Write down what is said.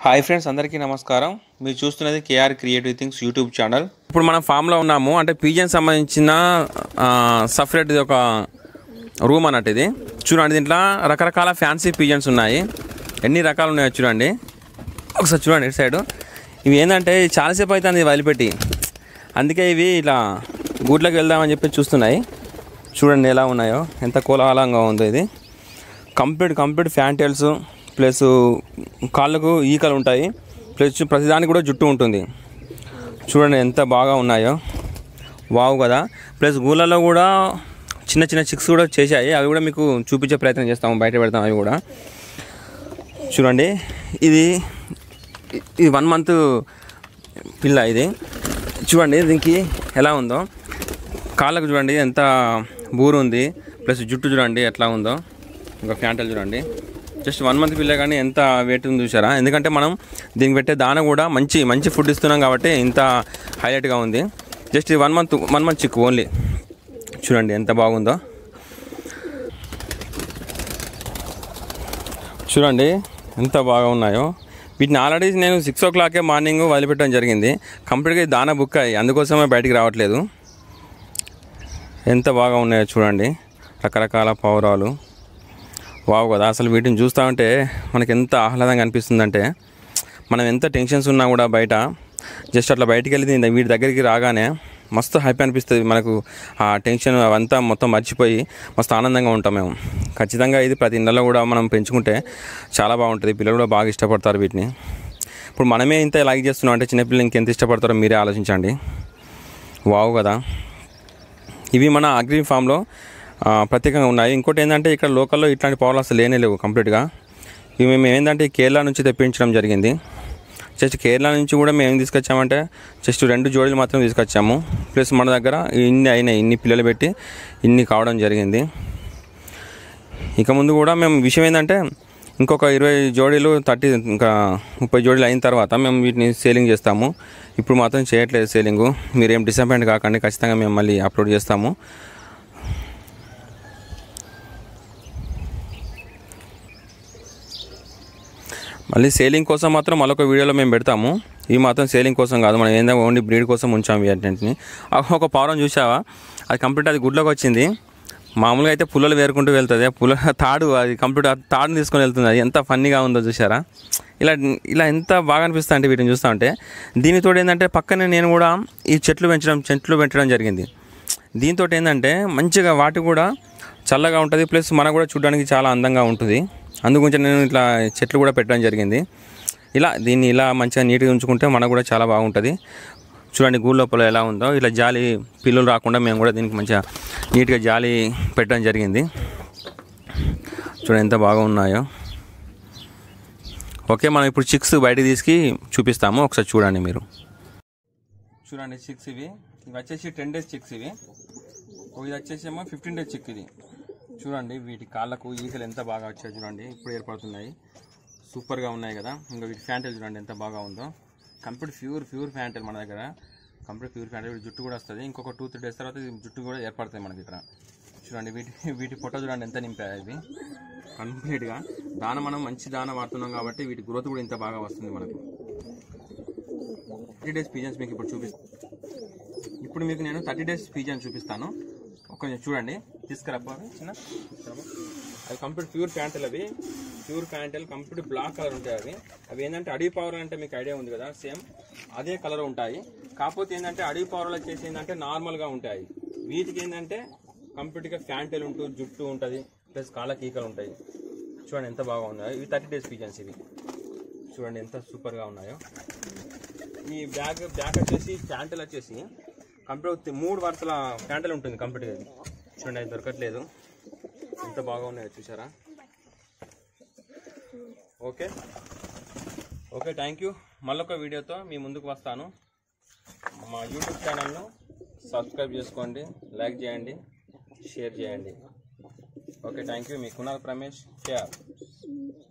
Hi friends అందరికీ నమస్కారం మీరు చూస్తున్నది KR creative things YouTube channel ఇప్పుడు మనం ఫామ్లో ఉన్నాము అంటే పీజియన్ సంబంధించిన సపరేట్ ఒక రూమ్ అన్నట్టు ఇది చూడండి దీంట్లో రకరకాల ఫ్యాన్సీ పీజియన్స్ ఉన్నాయి ఎన్ని రకాలు ఉన్నాయో చూడండి ఒకసారి చూడండి ఇటు సైడు ఇవి ఏంటంటే చాలాసేపు అవుతుంది వదిలిపెట్టి అందుకే ఇవి ఇలా గూట్లోకి వెళ్దామని చెప్పి చూస్తున్నాయి చూడండి ఎలా ఉన్నాయో ఎంత కోలాహలంగా ఉందో ఇది complete complete fantails plus కాళ్ళకు ఈకలు ఉంటాయి ప్లస్ ప్రతిదానికి కూడా జుట్టు ఉంటుంది చూడండి ఎంత బాగా ఉన్నాయో వావ్ కదా ప్లస్ గూళ్ళలో కూడా చిన్న చిన్న చిక్స్ కూడా చేశాయి అవి కూడా మీకు చూపించే ప్రయత్నం చేస్తాము బయట పెడతాం అవి కూడా చూడండి ఇది ఇది వన్ మంత్ పిల్ల ఇది చూడండి దీనికి ఎలా ఉందో కాళ్ళకు చూడండి ఎంత బూరు ఉంది ప్లస్ జుట్టు చూడండి ఎట్లా ఉందో ఇంకా ఫ్యాంటల్ చూడండి జస్ట్ వన్ మంత్ పిల్ల కానీ ఎంత వెయిట్ ఉంది చూసారా ఎందుకంటే మనం దీనికి పెట్టే దాన కూడా మంచి మంచి ఫుడ్ ఇస్తున్నాం కాబట్టి ఇంత హైలైట్గా ఉంది జస్ట్ ఇది వన్ మంత్ వన్ మంత్ చిక్కు ఓన్లీ చూడండి ఎంత బాగుందో చూడండి ఎంత బాగా ఉన్నాయో వీటిని ఆల్రెడీ నేను సిక్స్ ఓ క్లాకే మార్నింగ్ వదిలిపెట్టడం జరిగింది కంప్లీట్గా ఇది దాన బుక్ అయ్యి అందుకోసమే బయటికి రావట్లేదు ఎంత బాగా ఉన్నాయో చూడండి రకరకాల పౌరాలు వావ్ కదా అసలు వీటిని చూస్తూ ఉంటే మనకి ఎంత ఆహ్లాదంగా అనిపిస్తుందంటే మనం ఎంత టెన్షన్స్ ఉన్నా కూడా బయట జస్ట్ అట్లా బయటికి వెళ్ళి దీని- వీటి దగ్గరికి రాగానే మస్తు హ్యాపీ అనిపిస్తుంది మనకు ఆ టెన్షన్ అవంతా మొత్తం మర్చిపోయి మస్తు ఆనందంగా ఉంటాం మేము ఖచ్చితంగా ఇది ప్రతి నెలలో కూడా మనం పెంచుకుంటే చాలా బాగుంటుంది పిల్లలు కూడా బాగా ఇష్టపడతారు వీటిని ఇప్పుడు మనమే ఇంత లైక్ చేస్తున్నాం అంటే చిన్నపిల్లలు ఇంకెంత ఇష్టపడతారో మీరే ఆలోచించండి వావ్ కదా ఇవి మన అగ్రి ఫామ్లో ఆ, ప్రత్యేకంగా ఉన్నాయి ఇంకోటి ఏంటంటే ఇక్కడ లోకల్లో ఇట్లాంటి పవర్లు అసలు లేనే లేవు కంప్లీట్గా ఇవి మేము ఏంటంటే కేరళ నుంచి తెప్పించడం జరిగింది జస్ట్ కేరళ నుంచి కూడా మేము ఏం తీసుకొచ్చామంటే జస్ట్ రెండు జోడీలు మాత్రం తీసుకొచ్చాము ప్లస్ మన దగ్గర ఇన్ని అయినాయి ఇన్ని పిల్లలు పెట్టి ఇన్ని కావడం జరిగింది ఇక ముందు కూడా మేము విషయం ఏంటంటే ఇంకొక ఇరవై జోడీలు థర్టీ ఇంకా ముప్పై జోడీలు అయిన తర్వాత మేము వీటిని సేలింగ్ చేస్తాము ఇప్పుడు మాత్రం చేయట్లేదు సేలింగు మీరేం డిసప్పాయింట్ కాకండి ఖచ్చితంగా మేము మళ్ళీ అప్లోడ్ చేస్తాము మళ్ళీ సేలింగ్ కోసం మాత్రం మరొక వీడియోలో మేము పెడతాము ఇవి మాత్రం సేలింగ్ కోసం కాదు మనం ఏందో ఓన్లీ బ్రీడ్ కోసం ఉంచాము వీటిని ఒక పావురం చూసావా అది కంప్లీట్ అది గుడ్లోకి వచ్చింది మామూలుగా అయితే పుల్లలు వేరుకుంటూ వెళ్తుంది ఆ పుల్ల తాడు అది కంప్లీట్ ఆ తాడుని తీసుకొని వెళ్తుంది అది ఎంత ఫన్నీగా ఉందో చూసారా ఇలా ఇలా ఎంత బాగా అనిపిస్తుంది అంటే వీటిని చూస్తూ ఉంటే దీనితో ఏంటంటే పక్కనే నేను కూడా ఈ చెట్లు పెంచడం చెట్లు పెంచడం జరిగింది దీంతో ఏంటంటే మంచిగా వాటి కూడా చల్లగా ఉంటుంది ప్లస్ మనకు కూడా చూడడానికి చాలా అందంగా ఉంటుంది అందుగురించి నేను ఇట్లా చెట్లు కూడా పెట్టడం జరిగింది ఇలా దీన్ని ఇలా మంచిగా నీట్గా ఉంచుకుంటే మనకు కూడా చాలా బాగుంటుంది చూడండి గూడు లోపల ఎలా ఉందో ఇలా జాలి పిల్లలు రాకుండా మేము కూడా దీనికి మంచిగా నీట్గా జాలి పెట్టడం జరిగింది చూడండి ఎంత బాగా ఉన్నాయో ఓకే మనం ఇప్పుడు చిక్స్ బయటకు తీసుకు చూపిస్తాము ఒకసారి చూడండి మీరు చూడండి చిక్స్ ఇవి ఇవి వచ్చేసి టెన్ డేస్ చిక్స్ ఇవి ఓ ఇది వచ్చేసి ఏమో ఫిఫ్టీన్ డేస్ చిక్ ఇది చూడండి వీటి కాళ్ళకు ఈకలు ఎంత బాగా వచ్చాయి చూడండి ఇప్పుడు ఏర్పడుతున్నాయి సూపర్గా ఉన్నాయి కదా ఇంకా వీటి ఫ్యాంటల్ చూడండి ఎంత బాగా ఉందో కంప్లీట్ ప్యూర్ ప్యూర్ ఫ్యాంటల్ మన దగ్గర కంప్లీట్ ప్యూర్ ఫ్యాంటల్ వీటి జుట్టు కూడా వస్తుంది ఇంకొక టూ త్రీ డేస్ తర్వాత ఇది జుట్టు కూడా ఏర్పడుతుంది మనకి ఇక్కడ చూడండి వీటి వీటి పొట్ట చూడండి ఎంత నింపాయి ఇవి కంప్లీట్గా దాన మనం మంచి దాన వాడుతున్నాం కాబట్టి వీటి గ్రోత్ కూడా ఇంత బాగా వస్తుంది మనకు థర్టీ డేస్ పీజన్స్ మీకు ఇప్పుడు చూపిస్తాను ఇప్పుడు మీకు నేను థర్టీ డేస్ పీజన్ చూపిస్తాను ఒక చూడండి తీసుకురబ్బా అవి చిన్న తీసుకురబ్బా. అవి కంప్లీట్ ప్యూర్ ప్యాంటల్ అవి ప్యూర్ ప్యాంటల్ కంప్లీట్ బ్లాక్ కలర్ ఉంటాయి అవి అవి ఏంటంటే అడవి పవర్ అంటే మీకు ఐడియా ఉంది కదా సేమ్ అదే కలర్ ఉంటాయి కాకపోతే ఏంటంటే అడవి పవర్లో వచ్చేసి ఏంటంటే నార్మల్గా ఉంటాయి వీటికి ఏంటంటే కంప్లీట్గా ఫ్యాంటల్ ఉంటూ జుట్టు ఉంటుంది ప్లస్ కాళ్ళ కీకలు ఉంటాయి చూడండి ఎంత బాగా ఉన్నాయో ఇవి థర్టీ డేస్ పీజన్స్ ఇవి చూడండి ఎంత సూపర్గా ఉన్నాయో ఈ బ్యాగ్ బ్యాగ్ వచ్చేసి ప్యాంటల్ వచ్చేసి కంప్లీట్ మూడు వరుసల ప్యాంటల్ ఉంటుంది కంప్లీట్గా ఇది చూడండి అది దొరకట్లేదు ఎంత బాగా ఉన్నాయో చూసారా ఓకే ఓకే థ్యాంక్ యూ మళ్ళొక వీడియోతో మీ ముందుకు వస్తాను మా యూట్యూబ్ ఛానల్ను సబ్స్క్రైబ్ చేసుకోండి లైక్ చేయండి షేర్ చేయండి ఓకే థ్యాంక్ యూ మీ కునాల్ రమేష్ కేఆర్